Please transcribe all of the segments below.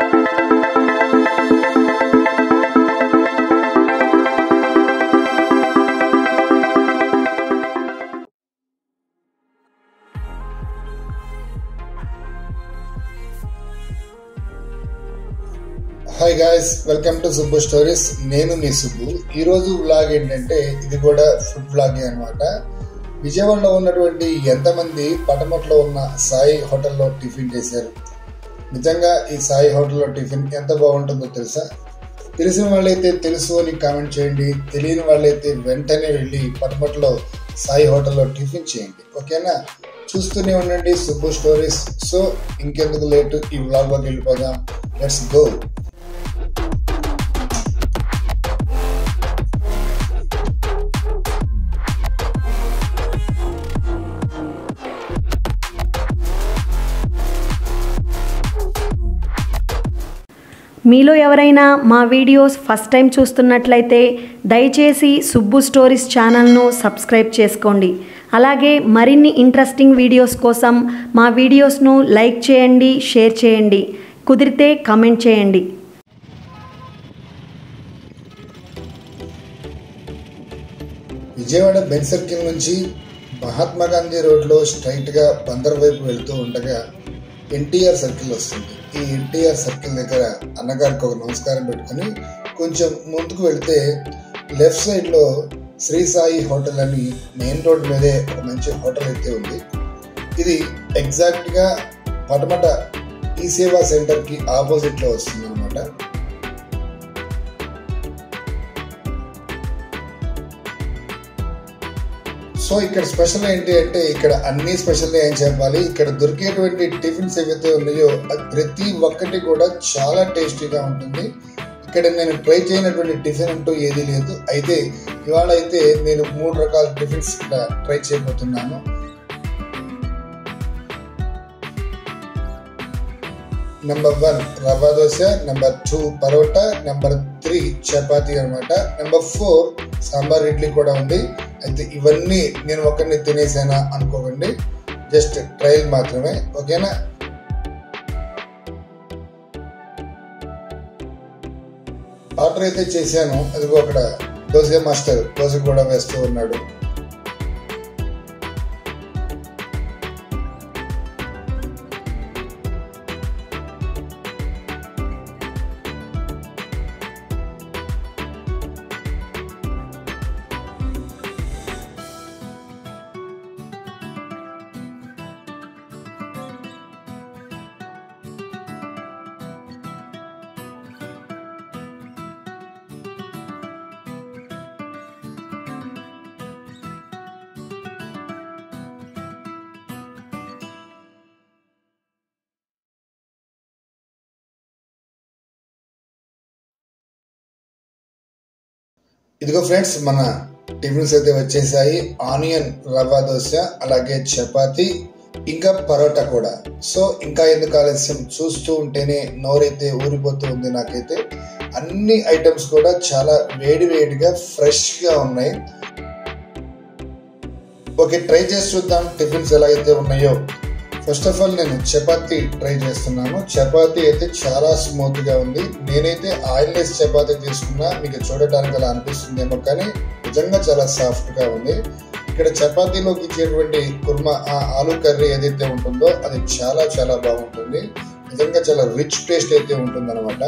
hi guys welcome to Subbu stories నేను మీ సుబ్బు ఈరోజు వ్లాగ్ ఏంటంటే ఇది కూడా ఫుడ్ వ్లాగే అనమాట విజయవాడలో ఉన్నటువంటి ఎంతమంది పటమట్లో ఉన్న సాయి హోటల్లో టిఫిన్ చేశారు నిజంగా ఈ సాయి హోటల్లో టిఫిన్ ఎంత బాగుంటుందో తెలుసా తెలిసిన వాళ్ళైతే తెలుసు అని కామెంట్ చేయండి తెలియని వాళ్ళైతే వెంటనే వెళ్ళి పటమట్లో సాయి హోటల్లో టిఫిన్ చేయండి ఓకేనా చూస్తూనే ఉండండి సుబ్బు స్టోరీస్ సో ఇంకెందుకు లేటు ఈ వ్లాగ్లోకి వెళ్ళిపోదాం లెట్స్ గో మీలో ఎవరైనా మా వీడియోస్ ఫస్ట్ టైం చూస్తున్నట్లయితే దయచేసి సుబ్బు స్టోరీస్ ఛానల్ను సబ్స్క్రైబ్ చేసుకోండి అలాగే మరిన్ని ఇంట్రెస్టింగ్ వీడియోస్ కోసం మా వీడియోస్ను లైక్ చేయండి షేర్ చేయండి కుదిరితే కమెంట్ చేయండి విజయవాడ బెన్ సర్కిల్ నుంచి మహాత్మా గాంధీ రోడ్లో స్ట్రైట్గా బందర్ వైపు వెళ్తూ ఉండగా ఎన్టీఆర్ సర్కిల్ వస్తుంది ఈ ఎన్టీఆర్ సర్కిల్ దగ్గర అన్నగారికి ఒక నమస్కారం పెట్టుకొని కొంచెం ముందుకు వెళ్తే లెఫ్ట్ సైడ్లో శ్రీ సాయి హోటల్ అని మెయిన్ రోడ్ మీదే ఒక మంచి హోటల్ అయితే ఉంది ఇది ఎగ్జాక్ట్గా పటమట ఈ సేవా సెంటర్కి ఆపోజిట్లో వస్తుంది అనమాట సో ఇక్కడ స్పెషల్ ఏంటి అంటే ఇక్కడ అన్ని స్పెషల్ ఏం చెప్పాలి ఇక్కడ దొరికేటువంటి టిఫిన్స్ ఏవైతే ఉన్నాయో అది ప్రతి ఒక్కటి కూడా చాలా టేస్టీగా ఉంటుంది ఇక్కడ నేను ట్రై చేయనటువంటి టిఫిన్ అంటూ ఏదీ లేదు అయితే ఇవాళ అయితే నేను మూడు రకాల టిఫిన్స్ ఇక్కడ ట్రై చేయబోతున్నాను నెంబర్ వన్ రవ్వ dosa number two parotta number three chapati అనమాట నెంబర్ ఫోర్ సాంబార్ ఇడ్లీ కూడా ఉంది అయితే ఇవన్నీ నేను ఒకరిని తినేసానా అనుకోకండి జస్ట్ ట్రయల్ మాత్రమే ఓకేనా ఆర్డర్ అయితే చేశాను అదిగో అక్కడ దోశ మాస్టర్ దోశ కూడా వేస్తూ ఉన్నాడు ఇదిగో ఫ్రెండ్స్ మన టిఫిన్స్ అయితే వచ్చేసాయి ఆనియన్ రవ్వ దోశ అలాగే చపాతి ఇంకా పరోటా కూడా సో ఇంకా ఎందుకు ఆలస్యం చూస్తూ ఉంటేనే నోరైతే ఊరిపోతూ ఉంది నాకైతే అన్ని ఐటమ్స్ కూడా చాలా వేడి వేడిగా ఫ్రెష్గా ఉన్నాయి ఓకే ట్రై చేసి చూద్దాం టిఫిన్స్ ఎలా అయితే ఉన్నాయో ఫస్ట్ ఆఫ్ ఆల్ నేను చపాతి ట్రై చేస్తున్నాను చపాతి అయితే చాలా స్మూత్ గా ఉంది నేనైతే ఆయిల్ లెస్ చపాతి తీసుకున్నా మీకు చూడటానికి అలా అనిపిస్తుందేమో కానీ నిజంగా చాలా సాఫ్ట్ గా ఉంది ఇక్కడ చపాతీలోకి ఇచ్చేటువంటి కుర్మా ఆ ఆలు కర్రీ ఏదైతే ఉంటుందో అది చాలా చాలా బాగుంటుంది నిజంగా చాలా రిచ్ టేస్ట్ అయితే ఉంటుంది అనమాట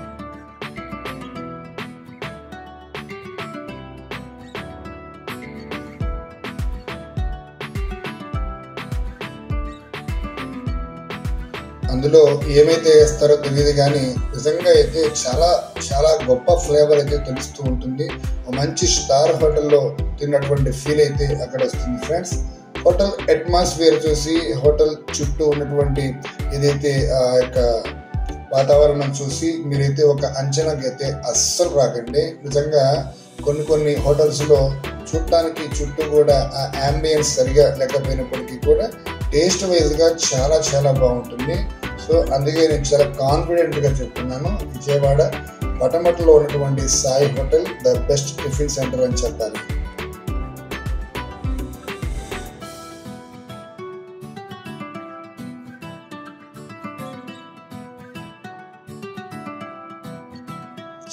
అందులో ఏమైతే వేస్తారో తెలియదు కానీ నిజంగా అయితే చాలా చాలా గొప్ప ఫ్లేవర్ అయితే తెలుస్తూ ఉంటుంది ఒక మంచి స్టార్ హోటల్లో తిన్నటువంటి ఫీల్ అయితే అక్కడ వస్తుంది ఫ్రెండ్స్ హోటల్ అట్మాస్ఫియర్ చూసి హోటల్ చుట్టూ ఉన్నటువంటి ఏదైతే ఆ యొక్క వాతావరణం చూసి మీరైతే ఒక అంచనాకి అయితే అస్సలు రాకండి నిజంగా కొన్ని కొన్ని హోటల్స్లో చూడటానికి చుట్టూ కూడా ఆ అంబియన్స్ సరిగా లేకపోయినప్పటికీ కూడా టేస్ట్ వైజ్గా చాలా చాలా బాగుంటుంది సో అందుకే నేను చాలా కాన్ఫిడెంట్గా చెప్తున్నాను విజయవాడ పటమటలో ఉన్నటువంటి Sai hotel the best tiffin centre అని చెప్పాలి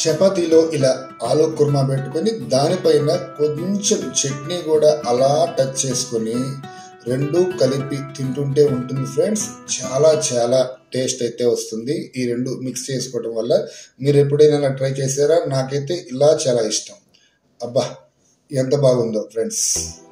చపాతీలో ఇలా ఆలు కుర్మా పెట్టుకొని దానిపైన కొంచెం చట్నీ కూడా అలా టచ్ చేసుకొని రెండు కలిపి తింటుంటే ఉంటుంది ఫ్రెండ్స్ చాలా చాలా టేస్ట్ అయితే వస్తుంది ఈ రెండు మిక్స్ చేసుకోవడం వల్ల మీరు ఎప్పుడైనా ఇలా ట్రై చేశారా నాకైతే ఇలా చాలా ఇష్టం అబ్బా ఎంత బాగుందో ఫ్రెండ్స్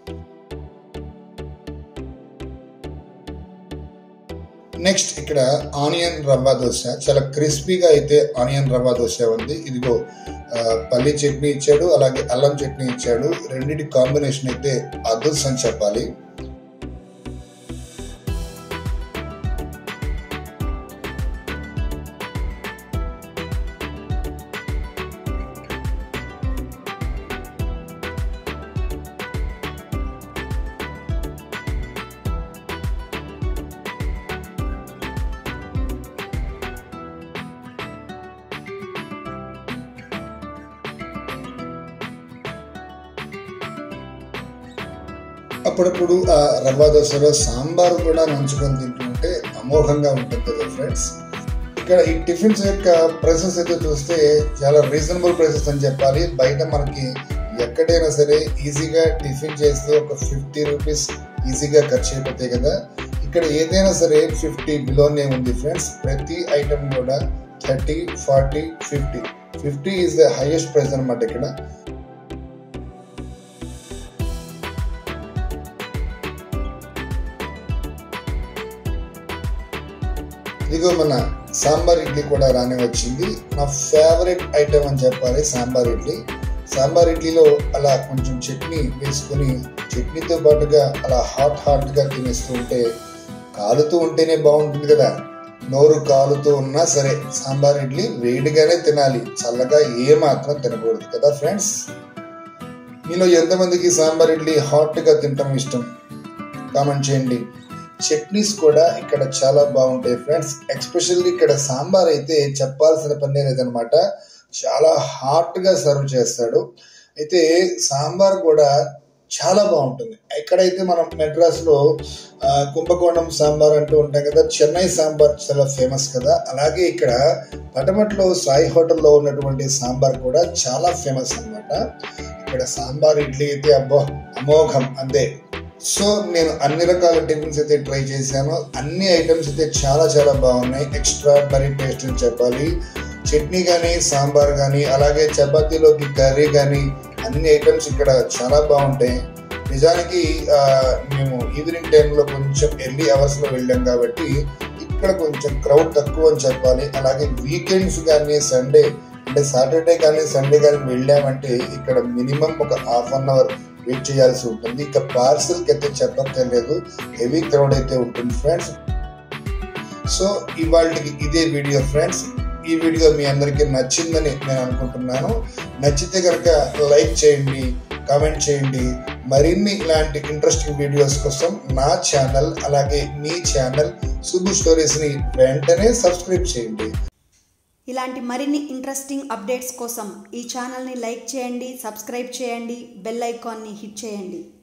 నెక్స్ట్ ఇక్కడ ఆనియన్ రవ్వ దోశ చాలా క్రిస్పీగా అయితే ఆనియన్ రవ్వ దోశ ఉంది ఇదిగో ఆ, పల్లి చట్నీ ఇచ్చాడు అలాగే అల్లం చట్నీ ఇచ్చాడు రెండింటి కాంబినేషన్ అయితే అద్భుతం అని చెప్పాలి అప్పుడప్పుడు ఆ రవ్వ దోశలో సాంబార్ కూడా నంచుకొని తింటుంటే అమోఘంగా ఉంటుంది కదా ఫ్రెండ్స్ ఇక్కడ ఈ టిఫిన్స్ యొక్క ప్రైసెస్ అయితే చూస్తే చాలా రీజనబుల్ ప్రైసెస్ అని చెప్పాలి బయట మనకి ఎక్కడైనా సరే ఈజీగా టిఫిన్ చేస్తే ఒక ఫిఫ్టీ రూపీస్ ఈజీగా ఖర్చు అయిపోతాయి కదా ఇక్కడ ఏదైనా సరే ఫిఫ్టీ బిలోనే ఉంది ఫ్రెండ్స్ ప్రతి ఐటమ్ కూడా thirty forty fifty fifty is the highest price అనమాట ఇక్కడ ఇదిగో మన సాంబార్ ఇడ్లీ కూడా రాని వచ్చింది నా ఫేవరెట్ ఐటమ్ అని చెప్పాలి సాంబార్ ఇడ్లీ సాంబార్ ఇడ్లీలో అలా కొంచెం చట్నీ వేసుకొని చట్నీతో పాటుగా అలా హాట్ హాట్గా తినేస్తూ ఉంటే కాలుతూ ఉంటేనే బాగుంటుంది కదా నోరు కాలుతూ ఉన్నా సరే సాంబార్ ఇడ్లీ వేడిగానే తినాలి చల్లగా ఏ మాత్రం తినకూడదు కదా ఫ్రెండ్స్ మీలో ఎంతమందికి సాంబార్ ఇడ్లీ హాట్గా తినటం ఇష్టం కామెంట్ చేయండి చట్నీస్ కూడా ఇక్కడ చాలా బాగుంటాయి ఫ్రెండ్స్ ఎక్స్పెషల్లీ ఇక్కడ సాంబార్ అయితే చెప్పాల్సిన పనే లేదనమాట చాలా హాట్గా సర్వ్ చేస్తాడు అయితే సాంబార్ కూడా చాలా బాగుంటుంది ఎక్కడైతే మనం మెడ్రాస్లో ఆ, కుంభకోణం సాంబార్ అంటూ ఉంటాం కదా చెన్నై సాంబార్ చాలా ఫేమస్ కదా అలాగే ఇక్కడ పటమట్లో సాయి హోటల్లో ఉన్నటువంటి సాంబార్ కూడా చాలా ఫేమస్ అన్నమాట ఇక్కడ సాంబార్ ఇడ్లీ అయితే అబ్బో అమోఘం అంతే సో నేను అన్ని రకాల టిఫిన్స్ అయితే ట్రై చేశాను అన్ని ఐటమ్స్ అయితే చాలా చాలా బాగున్నాయి ఎక్స్ట్రా మరీ టేస్ట్ అని చెప్పాలి చట్నీ కానీ సాంబార్ కానీ అలాగే చపాతీలోకి కర్రీ కానీ అన్ని ఐటమ్స్ ఇక్కడ చాలా బాగుంటాయి నిజానికి ఆ, మేము ఈవినింగ్ టైంలో కొంచెం ఎర్లీ అవర్స్లో వెళ్ళాం కాబట్టి ఇక్కడ కొంచెం క్రౌడ్ తక్కువ అని చెప్పాలి అలాగే వీకెండ్స్ కానీ సండే అంటే సాటర్డే కానీ సండే కానీ వెళ్ళామంటే ఇక్కడ మినిమం ఒక హాఫ్ అన్ అవర్ వెయిట్ చేయాల్సి ఉంటుంది ఇక పార్సల్కి అయితే చెప్పక్కర్లేదు హెవీ క్రౌడ్ అయితే ఉంటుంది ఫ్రెండ్స్ సో ఇవాళకి ఇదే వీడియో ఫ్రెండ్స్ ఈ వీడియో మీ అందరికీ నచ్చిందని నేను అనుకుంటున్నాను నచ్చితే కనుక లైక్ చేయండి కామెంట్ చేయండి మరిన్ని ఇలాంటి ఇంట్రెస్టింగ్ వీడియోస్ కోసం నా ఛానల్ అలాగే మీ ఛానల్ సుబ్బు స్టోరీస్ని వెంటనే సబ్స్క్రైబ్ చేయండి ఇలాంటి మరిన్ని ఇంట్రెస్టింగ్ అప్డేట్స్ కోసం ఈ ఛానల్ని లైక్ చేయండి సబ్స్క్రైబ్ చేయండి బెల్ ఐకాన్ని హిట్ చేయండి